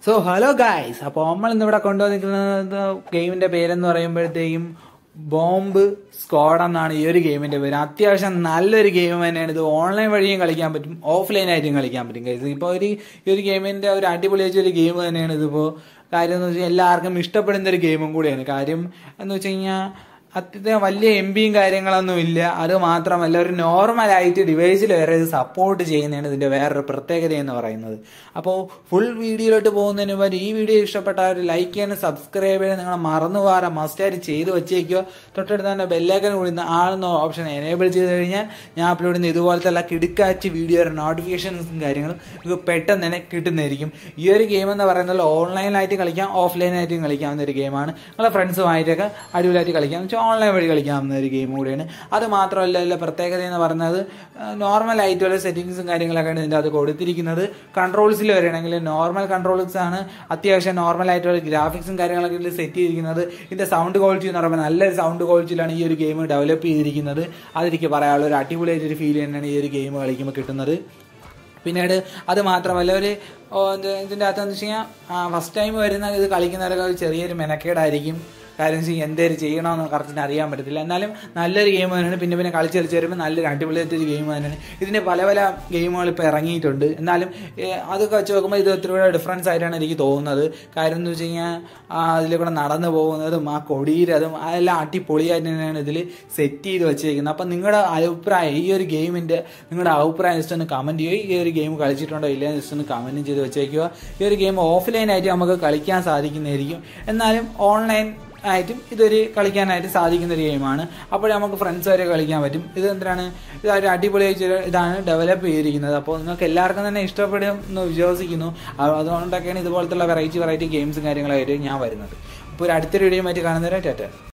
so hello guys അപ്പോൾ നമ്മൾ ഇന്നിവിടെ കൊണ്ടുവന്നിരിക്കുന്നത് ഗെയിമിന്റെ പേരെന്ന് പറയുമ്പോഴത്തേക്കും ബോംബ് സ്ക്വാഡ് എന്നാണ് ഈ ഒരു ഗെയിമിന്റെ പേര് അത്യാവശ്യം നല്ലൊരു ഗെയിം തന്നെയാണ് ഇത് ഓൺലൈൻ വഴിയും കളിക്കാൻ പറ്റും ഓഫ്ലൈൻ ആയിട്ടും കളിക്കാൻ പറ്റും ഗൈസ് ഇപ്പോൾ ഒരു ഈ ഒരു ഗെയിമിന്റെ ഒരു അടിപൊളിയാച്ച ഒരു ഗെയിം തന്നെയാണ് ഇതിപ്പോൾ കാര്യം എന്ന് വെച്ചാൽ എല്ലാവർക്കും ഇഷ്ടപ്പെടുന്ന ഒരു ഗെയിമും കൂടിയാണ് കാര്യം എന്ന് വെച്ച് കഴിഞ്ഞാൽ അത്യന്തം വലിയ എം ബിയും കാര്യങ്ങളൊന്നും ഇല്ല അത് മാത്രമല്ല ഒരു നോർമൽ ആയിട്ട് ഡിവൈസിൽ വരെ ഇത് സപ്പോർട്ട് ചെയ്യുന്നതാണ് ഇതിന്റെ വേറൊരു പ്രത്യേകത എന്ന് പറയുന്നത് അപ്പോൾ ഫുൾ വീഡിയോയിലോട്ട് പോകുന്നതിന് മുമ്പ് ഈ വീഡിയോ ഇഷ്ടപ്പെട്ട ഒരു ലൈക്ക് ചെയ്യാനും സബ്സ്ക്രൈബ് ചെയ്യാൻ നിങ്ങൾ മറന്നു പോകാൻ മസ്റ്റായിട്ട് ചെയ്ത് വെച്ചേക്കോ തൊട്ടടുത്ത് തന്നെ ബെല്ലേക്കൻ കൂടി ആളെന്ന ഓപ്ഷൻ എനേബിൾ ചെയ്ത് കഴിഞ്ഞാൽ ഞാൻ അപ്ലോഡ് ചെയ്യുന്ന ഇതുപോലത്തെ എല്ലാ കിടുക്കാച്ച് വീഡിയോ നോട്ടിഫിക്കേഷൻസും കാര്യങ്ങളും നിങ്ങൾക്ക് പെട്ടെന്ന് തന്നെ കിട്ടുന്നതായിരിക്കും ഈ ഒരു ഗെയിം എന്ന് പറയുന്നത് ഓൺലൈനായിട്ട് കളിക്കാം ഓഫ്ലൈനായിട്ടും കളിക്കാവുന്ന ഒരു ഗെയിമാണ് നിങ്ങളെ ഫ്രണ്ട്സുമായിട്ടൊക്കെ അടിപൊളിയായിട്ട് കളിക്കാം എന്ന് വെച്ചാൽ ഓൺലൈൻ വഴി കളിക്കാവുന്ന ഒരു ഗെയിം കൂടിയാണ് അത് മാത്രമല്ല ഇതിലെ പ്രത്യേകത എന്ന് പറയുന്നത് നോർമൽ ആയിട്ടുള്ള സെറ്റിങ്സും കാര്യങ്ങളൊക്കെയാണ് ഇതിൻ്റെ അത് കൊടുത്തിരിക്കുന്നത് കൺട്രോൾസിൽ വരികയാണെങ്കിൽ നോർമൽ കൺട്രോൾസ് ആണ് അത്യാവശ്യം നോർമൽ ആയിട്ടുള്ള ഗ്രാഫിക്സും കാര്യങ്ങളൊക്കെ ഇതിൽ സെറ്റ് ചെയ്തിരിക്കുന്നത് ഇതിൻ്റെ സൗണ്ട് ക്വാളിറ്റി എന്ന് പറയുമ്പോൾ നല്ലൊരു സൗണ്ട് ക്വാളിറ്റിയിലാണ് ഈ ഒരു ഗെയിം ഡെവലപ്പ് ചെയ്തിരിക്കുന്നത് അതെനിക്ക് പറയാനുള്ള ഒരു അടിപൊളിയായിട്ടൊരു ഫീൽ തന്നെയാണ് ഈ ഒരു ഗെയിം കളിക്കുമ്പോൾ കിട്ടുന്നത് പിന്നീട് അത് മാത്രമല്ല ഒരു ഇതിൻ്റെ അകത്ത് എന്ന് വെച്ച് കഴിഞ്ഞാൽ ഫസ്റ്റ് ടൈം വരുന്ന ഇത് കളിക്കുന്നവരൊക്കെ ഒരു ചെറിയൊരു മെനക്കേടായിരിക്കും കാര്യം വെച്ചാൽ എന്തേലും ചെയ്യണമെന്ന് കറക്റ്റിന് അറിയാൻ പറ്റത്തില്ല എന്നാലും നല്ലൊരു ഗെയിം തന്നെയാണ് പിന്നെ പിന്നെ കളിച്ച് കളിച്ച് വരുമ്പോൾ നല്ലൊരു അടിപൊളിയായിട്ടൊരു ഗെയിം തന്നെയാണ് ഇതിൻ്റെ പല പല ഗെയിമുകൾ ഇപ്പോൾ ഇറങ്ങിയിട്ടുണ്ട് എന്നാലും അതൊക്കെ വെച്ച് നോക്കുമ്പോൾ ഇത് ഒത്തിരി കൂടെ ഡിഫറൻസ് ആയിട്ടാണ് എനിക്ക് തോന്നുന്നത് കാര്യം എന്ന് വെച്ച് കഴിഞ്ഞാൽ അതിൽ കൂടെ നടന്നു പോകുന്നതും ആ കൊടിയിരതും അതെല്ലാം അടിപൊളിയായിട്ട് തന്നെയാണ് ഇതിൽ സെറ്റ് ചെയ്ത് വെച്ചിരിക്കുന്നത് അപ്പം നിങ്ങളുടെ അഭിപ്രായം ഈ ഒരു ഗെയിമിൻ്റെ നിങ്ങളുടെ അഭിപ്രായം ജസ്റ്റ് ഒന്ന് കമൻറ്റ് ചെയ്യുക ഈ ഒരു ഗെയിം കളിച്ചിട്ടുണ്ടോ ഇല്ല ജസ്റ്റ് ഒന്ന് കമൻറ്റ് ചെയ്ത് വെച്ചേക്കുക ഈ ഒരു ഗെയിം ഓഫ്ലൈനായിട്ട് നമുക്ക് കളിക്കാൻ സാധിക്കുന്നതായിരിക്കും എന്നാലും ഓൺലൈൻ ആയിട്ടും ഇതൊരു കളിക്കാനായിട്ട് സാധിക്കുന്ന ഒരു ഗെയിമാണ് അപ്പോൾ നമുക്ക് ഫ്രണ്ട്സ് വരെ കളിക്കാൻ പറ്റും ഇത് എന്തിനാണ് ഇത് ഒരു അടിപൊളിയായിട്ട് ഇതാണ് ഡെവലപ്പ് ചെയ്തിരിക്കുന്നത് അപ്പോൾ നിങ്ങൾക്ക് എല്ലാവർക്കും തന്നെ ഇഷ്ടപ്പെടും എന്ന് വിശ്വസിക്കുന്നു അതുകൊണ്ടൊക്കെയാണ് ഇതുപോലത്തുള്ള വെറൈറ്റി വെറൈറ്റി ഗെയിംസും കാര്യങ്ങളായിട്ട് ഞാൻ വരുന്നത് അപ്പോൾ ഒരു അടുത്തൊരു വീഡിയോ ആയിട്ട് കാണുന്നവരെ ടാറ്റ